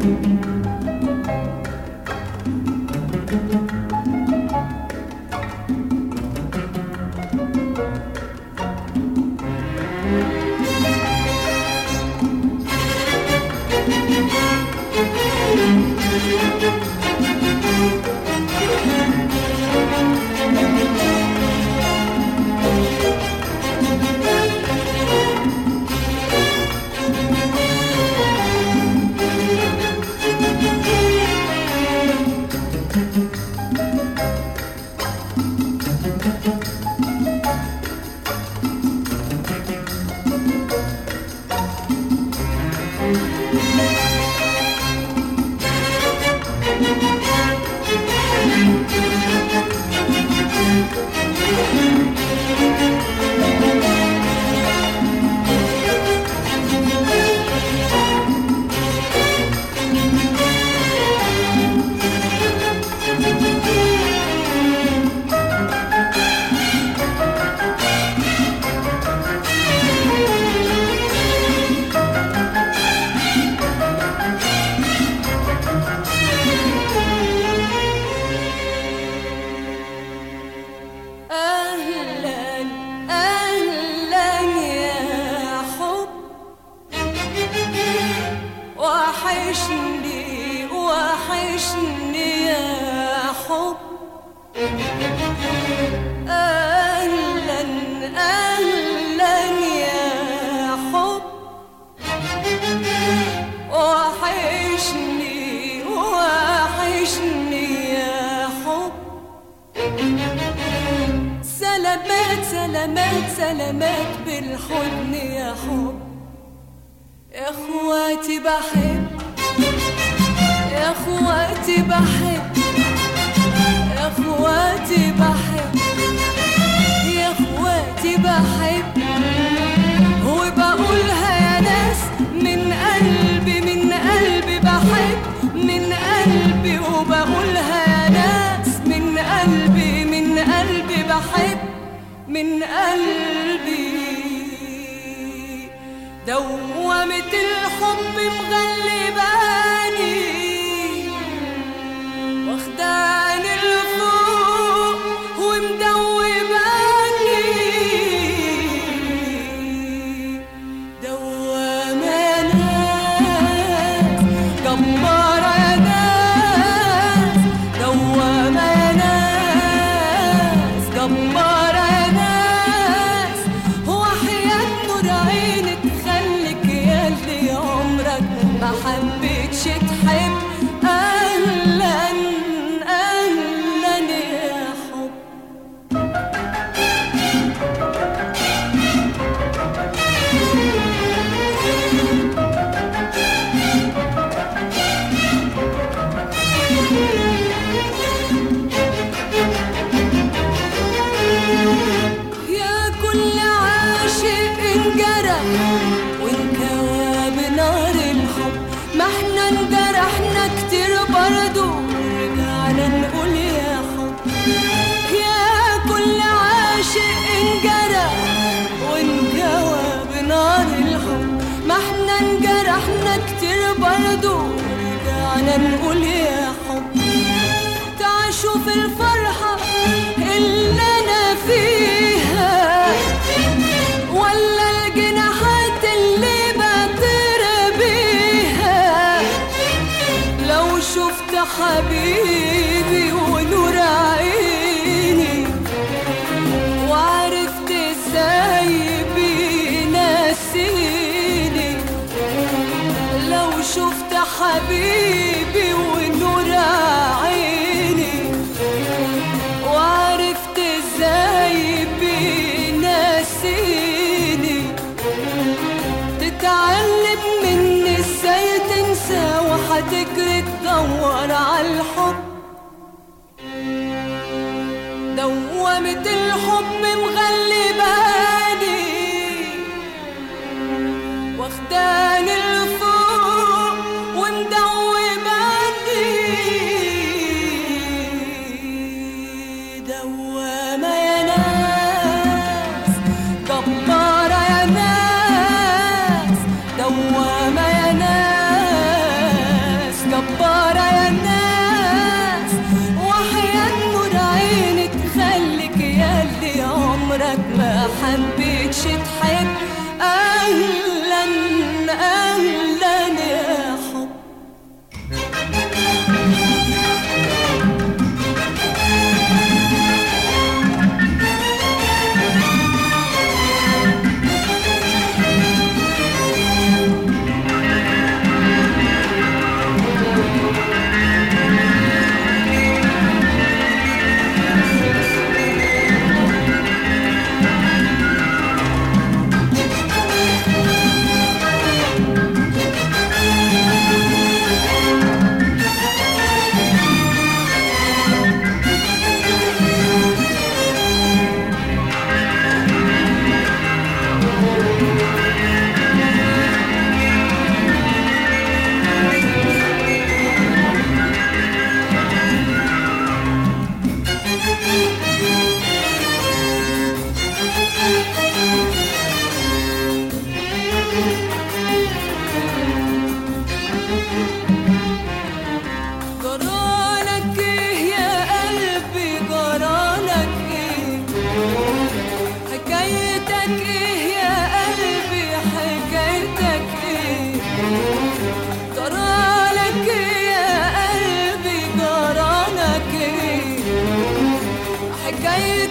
أهلا أهلا يا حب وحشني وحشني يا حب أهلا أهلا يا حب وحشني وحشني يا حب سلامات سلامات سلامات بالحضن يا حب يا اخواتي بحب يا اخواتي بحب يا اخواتي بحب يا اخواتي بحب وبقولها يا ناس من قلبي من قلبي بحب من قلبي وبقولها يا ناس من قلبي من قلبي بحب من قلبي دوامة الحب مغلباني واخداني لفوق ومدوباني دوامة يا ناس جبارة يا ناس دوامة يا ناس جبارة يا ناس وحياة نور عينك خليك يا اللي عمرك ما حبيتش تحب أهلا أهلا يا حب يا كل عاشق انجرح وانكوى بنار الحب ما احنا انجرحنا كتير برضو رجعنا نقول يا حب يا كل عاشق انجرح وانكوى بنار الحب ما احنا انجرحنا كتير برضو رجعنا نقول يا حب تعيشوا في الفرحة اللي أنا فيها ولا الجناحات اللي بطير بيها لو شفت حبيبي ونور عيني وعرفت ازاي بينسيني لو شفت حبيبي ونور عيني وعرفت ازاي بينسيني تتعلم مني ازاي تنسى وهتجري تدور على الحب دوامة الحب مغلباني واخداني لفوق ومدوباني دوامة يا ناس جبارة يا ناس دوامة يا ناس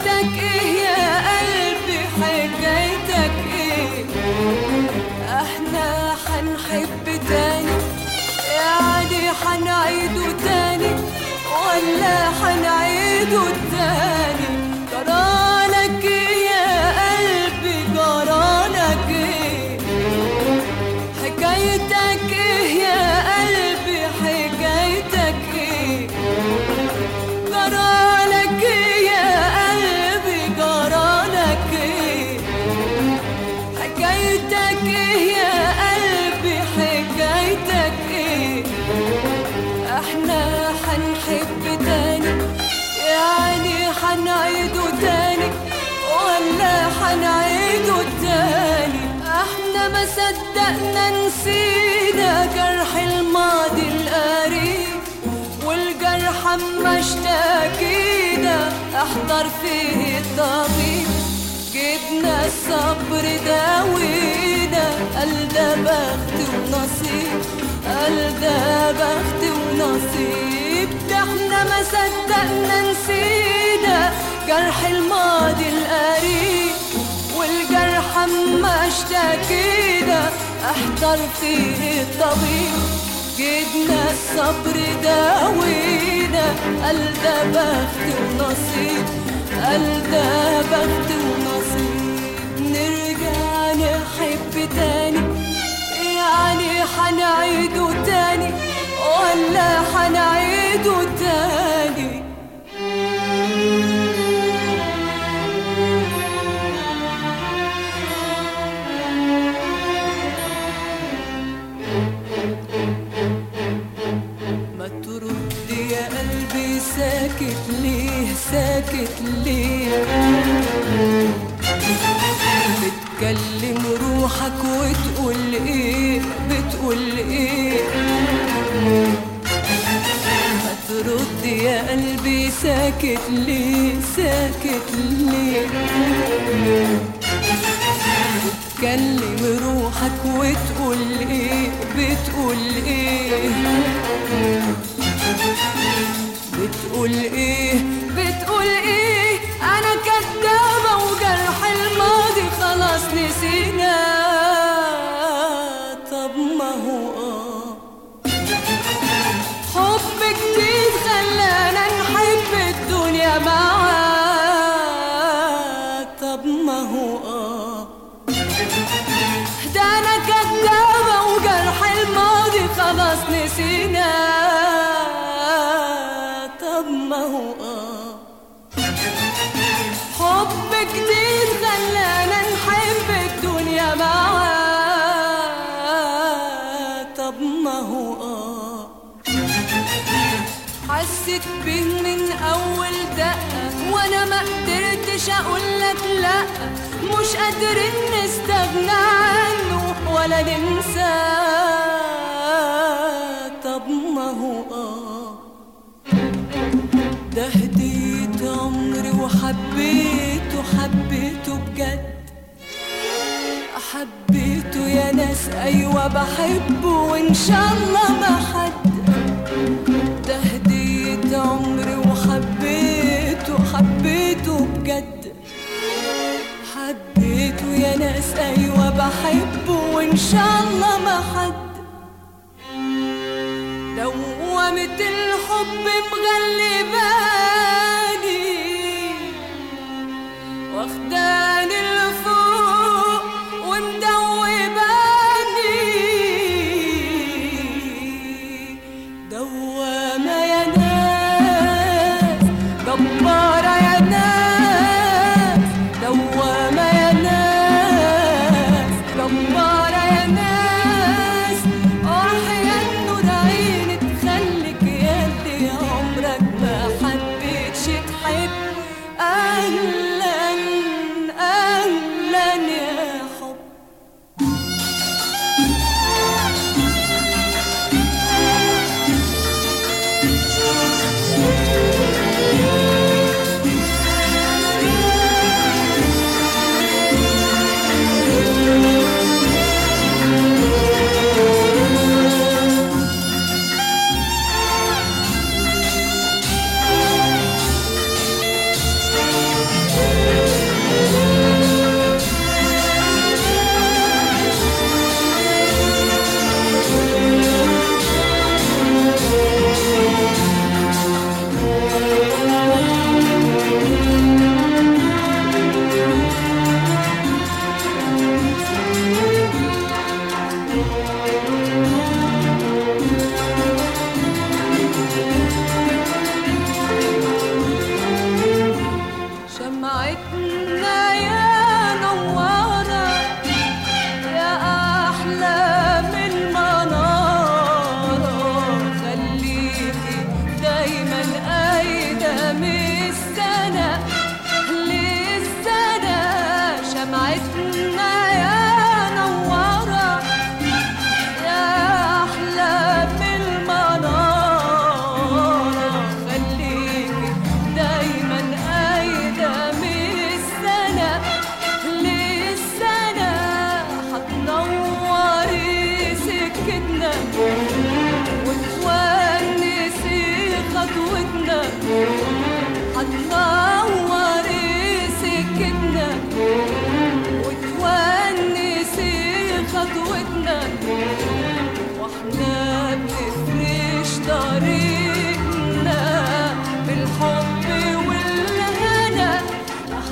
حكايتك ايه يا قلبي حكايتك ايه احنا حنحب تاني يعني حنعيده تاني ولا حنعيده تاني جرالك ايه يا قلبي جرالك ايه حكايتك ايه يا قلبي حكايتك ايه جرالك ايه يا قلبي جرالك ايه حكايتك ايه يا قلبي حكايتك ايه احنا حنحب تاني يعني حنعيده تاني ولا حنعيده تاني احنا ما صدقنا نسينا جرح الماضي القريب والجرح اما اشتكينا احضر فيه الطبيب جبنا الصبر داوينا قال ده بخت ونصيب قال ده بخت ونصيب ده احنا ما صدقنا نسينا جرح الماضي القريب والجرح اما اشتكينا احضر فيه الطبيب جبنا الصبر داوينا قال ده بخت ونصيب قال ده بخت ونصيب نرجع نحب تاني يعني حنعيده تاني ولا حنعيده تاني ما ترد يا قلبي ساكت ليه ساكت ليه بتكلم روحك وتقول ايه بتقول ايه ما ترد يا قلبي ساكت ليه ساكت ليه بتكلم روحك وتقول ايه بتقول ايه بتقول ايه بتقول ايه انا كدابة وجرح الماضي خلاص نسينا طب ما هو اه حب جديد خلانا نحب الدنيا معاه طب ما هو اه ده انا كدابة وجرح الماضي خلاص نسينا طب ما هو اه حب جديد خلانا نحب الدنيا معاه طب ما هو اه حسيت بيه من اول دقة وانا ما قدرتش اقول لك لا مش قادرين نستغنى عنه ولا ننساه طب ما هو اه ده هديت عمري وحبيته حبيته بجد حبيته يا ناس ايوه بحبه وان شاء الله ما حد ده هديت عمري وحبيته حبيته بجد حبيته يا ناس ايوه بحبه وان شاء الله ما حد دوامة الحب مغلباني واخداني لفوق ومدوباني دوامة يا ناس جبارة يا ناس دوامة يا ناس جبارة يا ناس وحياة نور عيني تخليك يا اللي عمرك ما حبيتش تحب أهلا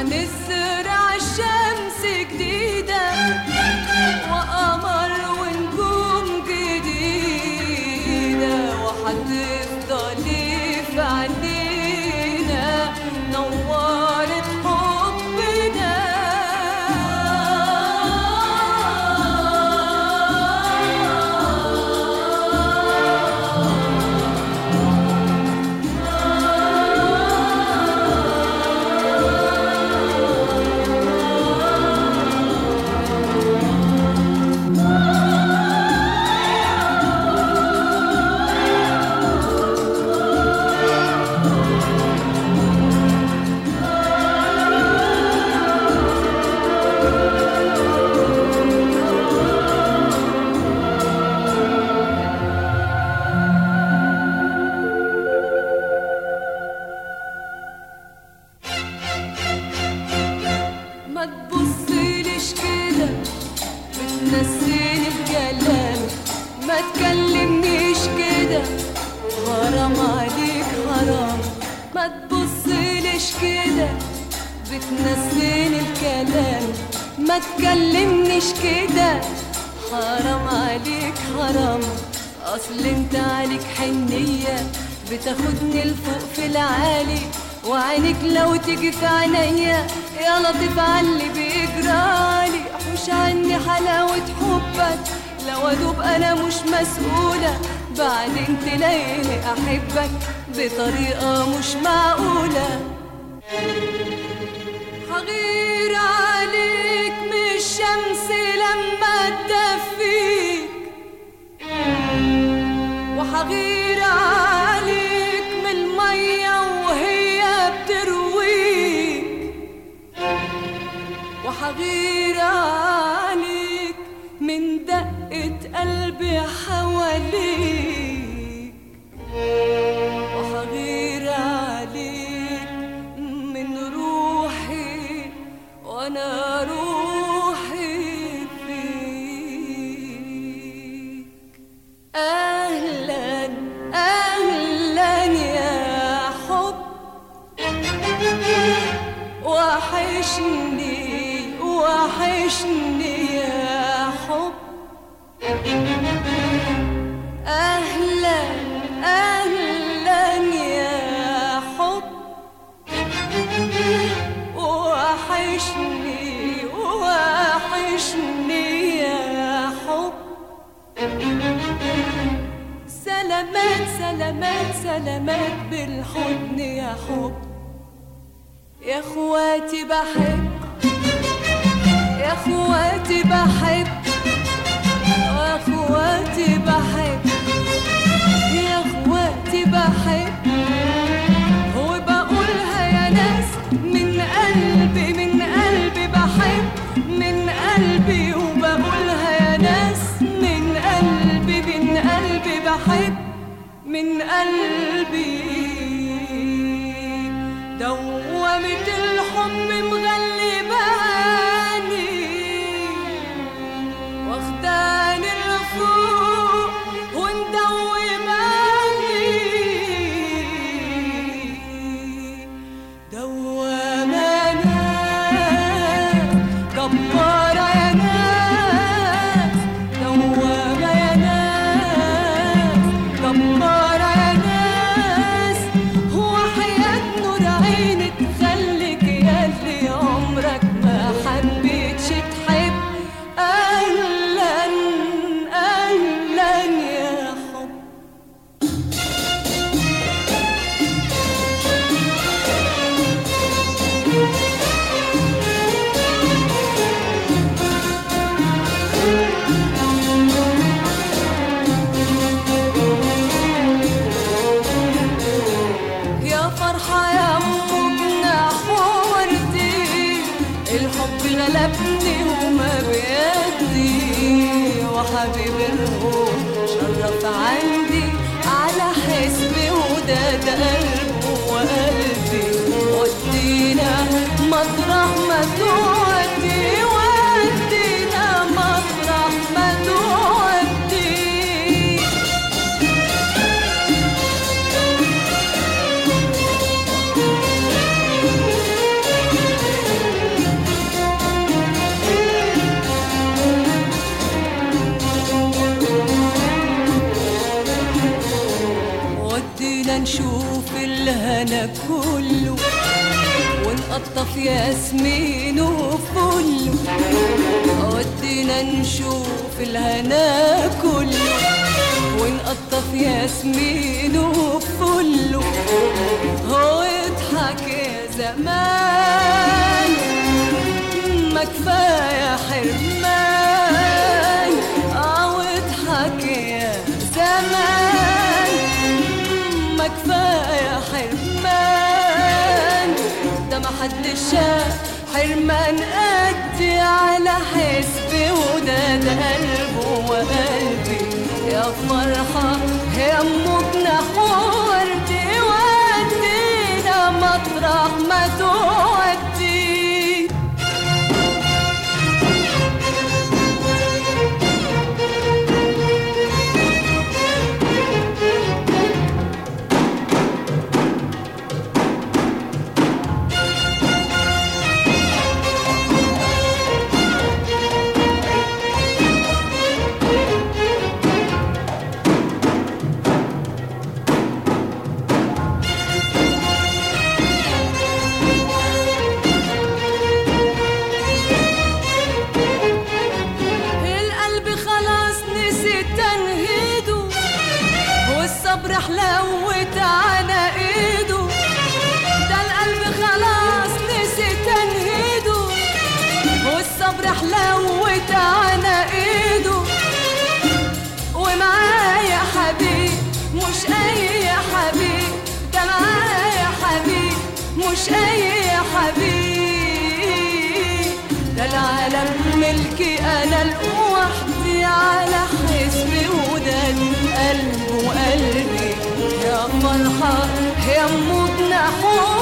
هنزرع الشمس جديدة وقمر ونجوم جديدة وهتفضلي في عينينا نورت حبنا ما تبصيليش كده بتنسيني الكلام ما تكلمنيش كده حرام عليك حرام ما تبصيليش كده بتنسيني الكلام ما تكلمنيش كده حرام عليك حرام اصل انت عليك حنية بتاخدني لفوق في العالي وعينك لو تيجي في عينيا يا لطيف عاللي بيجرالي حوش عني حلاوة حبك لو ادوب انا مش مسؤولة بعدين تلاقيني احبك بطريقة مش معقولة حغير عليك من الشمس لما تدفيك وحغير عليك من المية وهي بترويك وحغير عليك من دقة قلبي حواليك وحغير عليك من روحي وانا روحي فيك اهلا اهلا يا حب وحشني وحشني يا حب اهلا اهلا يا حب وحشني وحشني يا حب سلامات سلامات سلامات بالحضن يا حب يا اخواتي بحب يا اخواتي بحب يا اخواتي بحب يا اخواتي بحب وبقولها يا ناس من قلبي من قلبي بحب من قلبي وبقولها يا ناس من قلبي من قلبي بحب من قلبي دوامة الحب مغلباني واخداني لفوق ومدوباني دوامة ناس جبارة يا ناس دوامة يا ناس جبارة يا ناس هو حياة نور عيني تخليك يا اللي عمري ودينا نشوف الهنا كله ونقطف ياسمين وفله ودينا نشوف الهنا كله ونقطف ياسمين وفله هو اضحك يا زمان ما كفايه حرمان اه واضحك يا زمان ما كفايه حرمان ده ما حد شاف حرمان قدي على حسبي وده ده قلبه وقلبي يا فرحة يا مجنح وردي ودينا مطرح ما تودي القلب خلاص نسي تنهيده والصبر حلوت على ايده ده القلب خلاص نسي تنهيده والصبر حلوت على ايده ومعايا حبيب مش اي حبيب ده معايا حبيب مش اي حبيب ده العالم ملكي انا لوحدي على حسبي وده قلبه وقلبي يا فرحة يا مجنح